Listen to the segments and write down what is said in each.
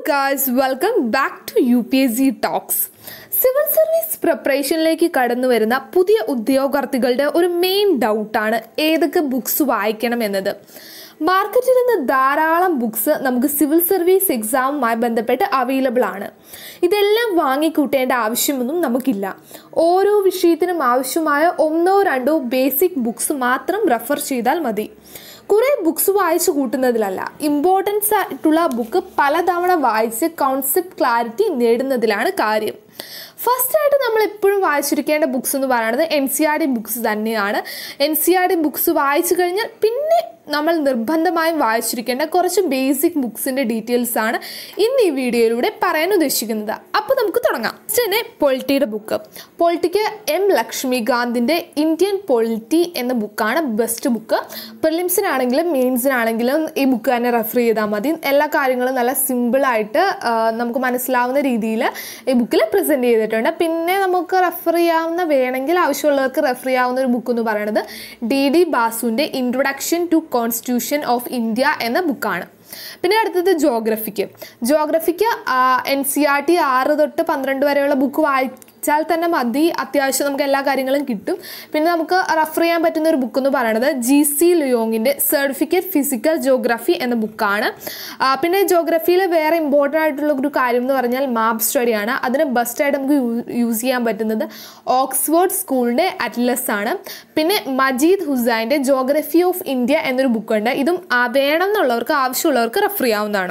guys welcome back to U P S C talks civil service പ്രിപ്പറേഷനിലേക്ക് കടന്നു വരുന്ന പുതിയ ഉദ്യോഗാർത്ഥികളുടെ ഒരു മെയിൻ ഡൗട്ടാണ് ഏതൊക്കെ ബുക്സ് വായിക്കണം എന്നത് മാർക്കറ്റിൽ നിന്ന് ധാരാളം ബുക്സ് നമുക്ക് സിവിൽ സർവീസ് എക്സാമുമായി ബന്ധപ്പെട്ട് അവൈലബിൾ ആണ് ഇതെല്ലാം വാങ്ങിക്കൂട്ടേണ്ട ആവശ്യമൊന്നും നമുക്കില്ല ഓരോ വിഷയത്തിനും ആവശ്യമായ ഒന്നോ രണ്ടോ ബേസിക് ബുക്സ് മാത്രം റെഫർ ചെയ്താൽ മതി കുറേ ബുക്സ് വായിച്ചു കൂട്ടുന്നതിലല്ല ഇമ്പോർട്ടൻസ് ആയിട്ടുള്ള ബുക്ക് പലതവണ വായിച്ച് കോൺസെപ്റ്റ് ക്ലാരിറ്റി നേടുന്നതിലാണ് കാര്യം ഫസ്റ്റ് ആയിട്ട് നമ്മൾ എപ്പോഴും വായിച്ചിരിക്കേണ്ട ബുക്സ് എന്ന് പറയുന്നത് N C R D books തന്നെയാണ് N C R D books വായിച്ചു കഴിഞ്ഞാൽ പിന്നെ നമ്മൾ നിർബന്ധമായും വായിച്ചിരിക്കേണ്ട കുറച്ച് ബേസിക് ബുക്സിൻ്റെ ഡീറ്റെയിൽസ് ആണ് ഇന്ന് ഈ വീഡിയോയിലൂടെ പറയാൻ ഉദ്ദേശിക്കുന്നത് അപ്പോൾ നമുക്ക് തുടങ്ങാം തന്നെ പൊളിറ്റിയുടെ ബുക്ക് പൊളിറ്റിക്ക് എം ലക്ഷ്മികാന്തിൻ്റെ ഇന്ത്യൻ പൊളിറ്റി എന്ന ബുക്കാണ് ബെസ്റ്റ് ബുക്ക് പ്രിലിംസിനാണെങ്കിലും മെയിൻസിനാണെങ്കിലും ഈ ബുക്ക് തന്നെ റെഫർ ചെയ്താൽ മതി എല്ലാ കാര്യങ്ങളും നല്ല സിമ്പിളായിട്ട് നമുക്ക് മനസ്സിലാവുന്ന രീതിയിൽ ഈ ബുക്കിൽ പ്രസൻറ്റ് ചെയ്തിട്ടുണ്ട് പിന്നെ നമുക്ക് റെഫർ ചെയ്യാവുന്ന വേണമെങ്കിൽ ആവശ്യമുള്ളവർക്ക് റെഫർ ചെയ്യാവുന്ന ഒരു ബുക്ക് എന്ന് പറയുന്നത് ഡി ഡി ബാസുവിൻ്റെ introduction to constitution of India എന്ന ബുക്കാണ് പിന്നെ അടുത്തത് ജോഗ്രഫിക്ക് ജോഗ്രഫിക്ക് എൻ സി ആർ ടി ആറ് തൊട്ട് പന്ത്രണ്ട് വരെയുള്ള ബുക്ക് വായിച്ചാൽ തന്നെ മതി അത്യാവശ്യം നമുക്ക് എല്ലാ കാര്യങ്ങളും കിട്ടും പിന്നെ നമുക്ക് റെഫർ ചെയ്യാൻ പറ്റുന്ന ഒരു ബുക്ക് എന്ന് പറയുന്നത് ജി സി ലിയോങ്ങിൻ്റെ സർട്ടിഫിക്കറ്റ് ഫിസിക്കൽ ജോഗ്രഫി എന്ന ബുക്കാണ് പിന്നെ ജോഗ്രഫിയിൽ വേറെ ഇമ്പോർട്ടൻ്റ് ആയിട്ടുള്ള ഒരു കാര്യം എന്ന് പറഞ്ഞാൽ മാപ്പ് സ്റ്റഡിയാണ് അതിന് ബെസ്റ്റായിട്ട് നമുക്ക് യൂസ് ചെയ്യാൻ പറ്റുന്നത് ഓക്സ്ഫോർഡ് സ്കൂളിൻ്റെ അറ്റ്ലസ് ആണ് പിന്നെ മജീദ് ഹുസൈൻ്റെ ജോഗ്രഫി ഓഫ് ഇന്ത്യ എന്നൊരു ബുക്കുണ്ട് ഇതും വേണം എന്നുള്ളവർക്ക് ആവശ്യമുള്ളവർക്ക് റെഫർ ചെയ്യാവുന്നതാണ്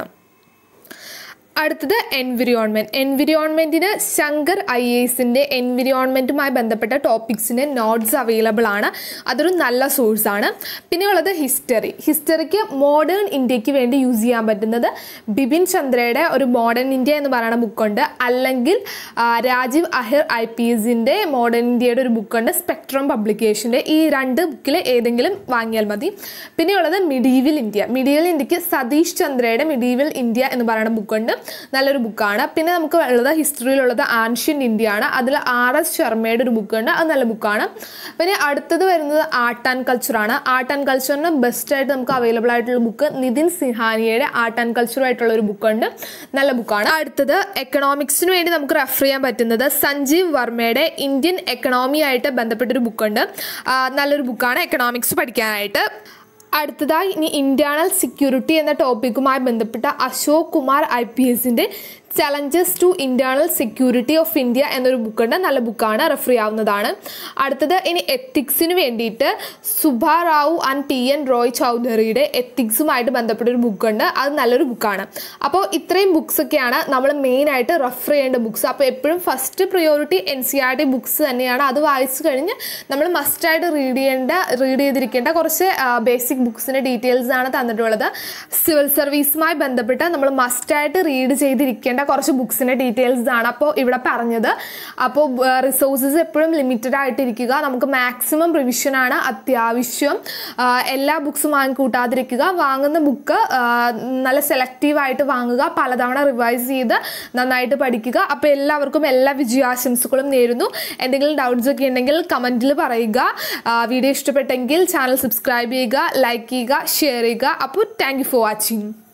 അടുത്തത് എൻവിറോൺമെൻറ്റ് എൻവിറോൺമെൻറ്റിന് ശങ്കർ ഐ എസിൻ്റെ എൻവിറോൺമെൻറ്റുമായി ബന്ധപ്പെട്ട ടോപ്പിക്സിൻ്റെ നോട്ട്സ് അവൈലബിൾ ആണ് അതൊരു നല്ല സോഴ്സാണ് പിന്നെയുള്ളത് ഹിസ്റ്ററി ഹിസ്റ്ററിക്ക് മോഡേൺ ഇന്ത്യക്ക് വേണ്ടി യൂസ് ചെയ്യാൻ പറ്റുന്നത് ബിപിൻ ചന്ദ്രയുടെ ഒരു മോഡേൺ ഇന്ത്യ എന്ന് പറയുന്ന ബുക്കുണ്ട് അല്ലെങ്കിൽ രാജീവ് അഹിർ ഐ പി എസിൻ്റെ മോഡേൺ ഇന്ത്യയുടെ ഒരു ബുക്കുണ്ട് സ്പെക്ട്രം പബ്ലിക്കേഷൻ്റെ ഈ രണ്ട് ബുക്കിൽ ഏതെങ്കിലും വാങ്ങിയാൽ മതി പിന്നെയുള്ളത് മിഡീവൽ ഇന്ത്യ മിഡീവൽ ഇന്ത്യക്ക് സതീഷ് ചന്ദ്രയുടെ മിഡീവൽ ഇന്ത്യ എന്ന് പറയുന്ന ബുക്കുണ്ട് നല്ലൊരു ബുക്കാണ് പിന്നെ നമുക്ക് ഉള്ളത് ഹിസ്റ്ററിയിലുള്ളത് ആൻഷ്യൻ ഇന്ത്യ ആണ് അതിൽ ആർ എസ് ശർമ്മയുടെ ഒരു ബുക്കുണ്ട് അത് നല്ല ബുക്കാണ് പിന്നെ അടുത്തത് വരുന്നത് ആർട്ട് ആൻഡ് കൾച്ചറാണ് ആർട്ട് ആൻഡ് കൾച്ചറിന് ബെസ്റ്റായിട്ട് നമുക്ക് അവൈലബിൾ ആയിട്ടുള്ള ബുക്ക് നിതിൻ സിഹാനിയുടെ ആർട്ട് ആൻഡ് കൾച്ചറുമായിട്ടുള്ള ഒരു ബുക്കുണ്ട് നല്ല ബുക്കാണ് അടുത്തത് എക്കണോമിക്സിന് വേണ്ടി നമുക്ക് റെഫർ ചെയ്യാൻ പറ്റുന്നത് സഞ്ജീവ് വർമ്മയുടെ ഇന്ത്യൻ എക്കണോമി ആയിട്ട് ബന്ധപ്പെട്ടൊരു ബുക്കുണ്ട് നല്ലൊരു ബുക്കാണ് എക്കണോമിക്സ് പഠിക്കാനായിട്ട് അടുത്തതായി ഇനി ഇന്റേണൽ സെക്യൂരിറ്റി എന്ന ടോപ്പിക്കുമായി ബന്ധപ്പെട്ട അശോക് കുമാർ ഐ പി എസിൻ്റെ challenges to internal security of India എന്നൊരു ബുക്കുണ്ട് നല്ല ബുക്കാണ് റെഫർ ചെയ്യാവുന്നതാണ് അടുത്തത് ഇനി എത്തിക്സിന് വേണ്ടിയിട്ട് Subha Rao and P N Roy ചൗധരിയുടെ എത്തിക്സുമായിട്ട് ബന്ധപ്പെട്ട ഒരു ബുക്കുണ്ട് അത് നല്ലൊരു ബുക്കാണ് അപ്പോൾ ഇത്രയും ബുക്സൊക്കെയാണ് നമ്മൾ മെയിനായിട്ട് റെഫർ ചെയ്യേണ്ട ബുക്സ് അപ്പോൾ എപ്പോഴും first priority N C R T books തന്നെയാണ് അത് വായിച്ചു കഴിഞ്ഞ് നമ്മൾ മസ്റ്റായിട്ട് റീഡ് ചെയ്യേണ്ട റീഡ് ചെയ്തിരിക്കേണ്ട കുറച്ച് ബേസിക് ബുക്സിൻ്റെ ഡീറ്റെയിൽസ് ആണ് തന്നിട്ടുള്ളത് സിവിൽ സർവീസുമായി ബന്ധപ്പെട്ട് നമ്മൾ മസ്റ്റായിട്ട് റീഡ് ചെയ്തിരിക്കേണ്ട കുറച്ച് ബുക്സിൻ്റെ ഡീറ്റെയിൽസ് ആണ് അപ്പോൾ ഇവിടെ പറഞ്ഞത് അപ്പോൾ റിസോഴ്സസ് എപ്പോഴും ലിമിറ്റഡ് ആയിട്ടിരിക്കുക നമുക്ക് മാക്സിമം റിവിഷനാണ് അത്യാവശ്യം എല്ലാ ബുക്സും വാങ്ങിക്കൂട്ടാതിരിക്കുക വാങ്ങുന്ന ബുക്ക് നല്ല സെലക്റ്റീവായിട്ട് വാങ്ങുക പലതവണ റിവൈസ് ചെയ്ത് നന്നായിട്ട് പഠിക്കുക അപ്പോൾ എല്ലാവർക്കും എല്ലാ വിജയാശംസകളും നേരുന്നു എന്തെങ്കിലും ഡൗട്ട്സ് ഒക്കെ ഉണ്ടെങ്കിൽ കമൻറ്റിൽ പറയുക വീഡിയോ ഇഷ്ടപ്പെട്ടെങ്കിൽ ചാനൽ സബ്സ്ക്രൈബ് ചെയ്യുക ലൈക്ക് ചെയ്യുക ഷെയർ ചെയ്യുക അപ്പോൾ താങ്ക് ഫോർ വാച്ചിങ്